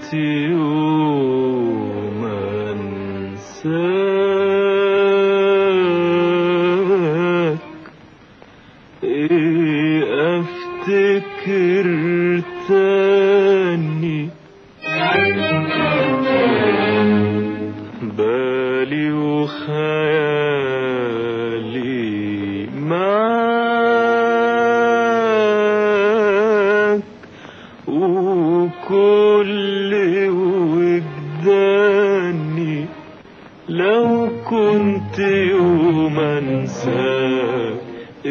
كنت يوم انساك ايه افتكر تاني بالي وخيالي معاك وكل وجداني لو كنت يوم انساك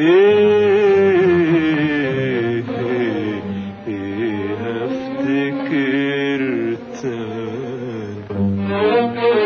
ايه ايه ايه هفتكر تاني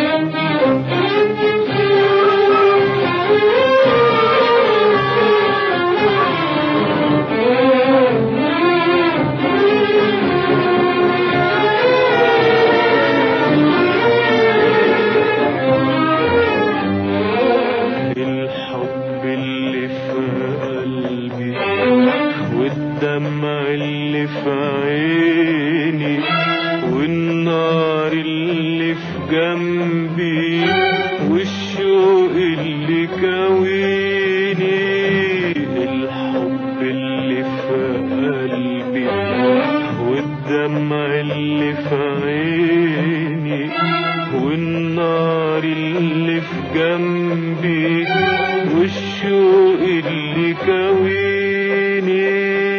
الحب اللي في قلبي والدمع اللي في عيني والنار اللي في جنبي والشوق اللي كويني الحب اللي في قلبي والدمع اللي في عيني والنار اللي في جنبي والشوق اللي كويني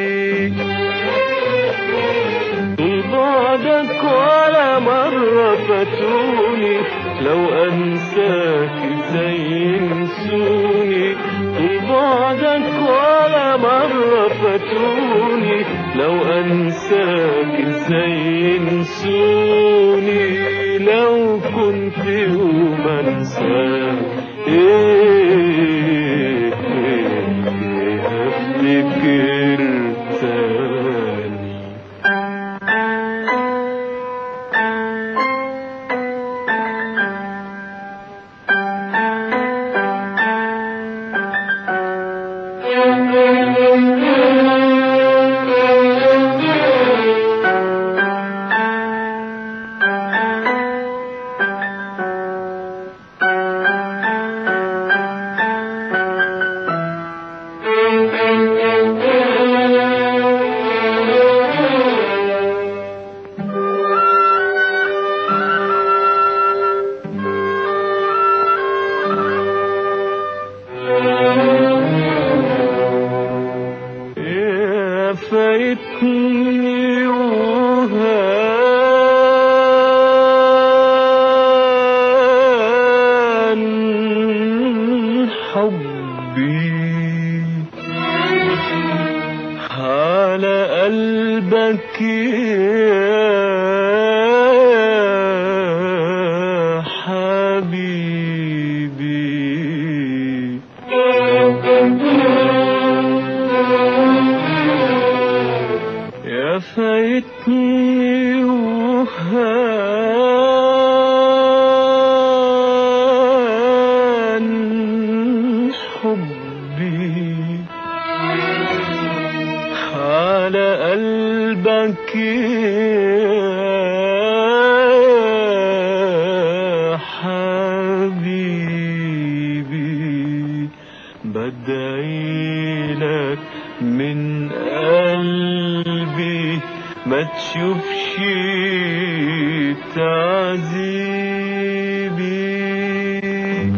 طول بعدك ولا مرة فاتوني لو أنساك ازاي ينسوني طول بعدك ولا مرة فاتوني لو أنساك ازاي ينسوني لو كنت يوم أنساك إيه إيه إيه أفتكر تاني يا فايتني وهان حبي على قلبك يا حبيبي يا فايتني وهان حبي على قلبك يا حبيبي بدعي لك من قلبي ما تشوفش تعذيبي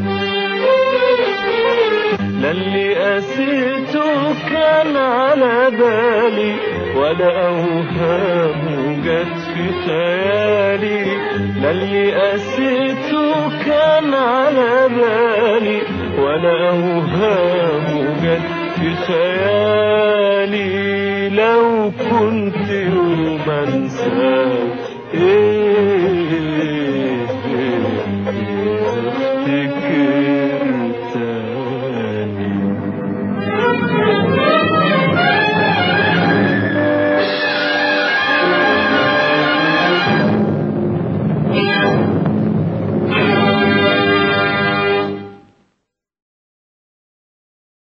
للي قسيته كان على بالي ولا أوهام جت في خيالي للي قسيته كان على بالي ولا أوهام جت في خيالي لو كنت يوم أنساك إيه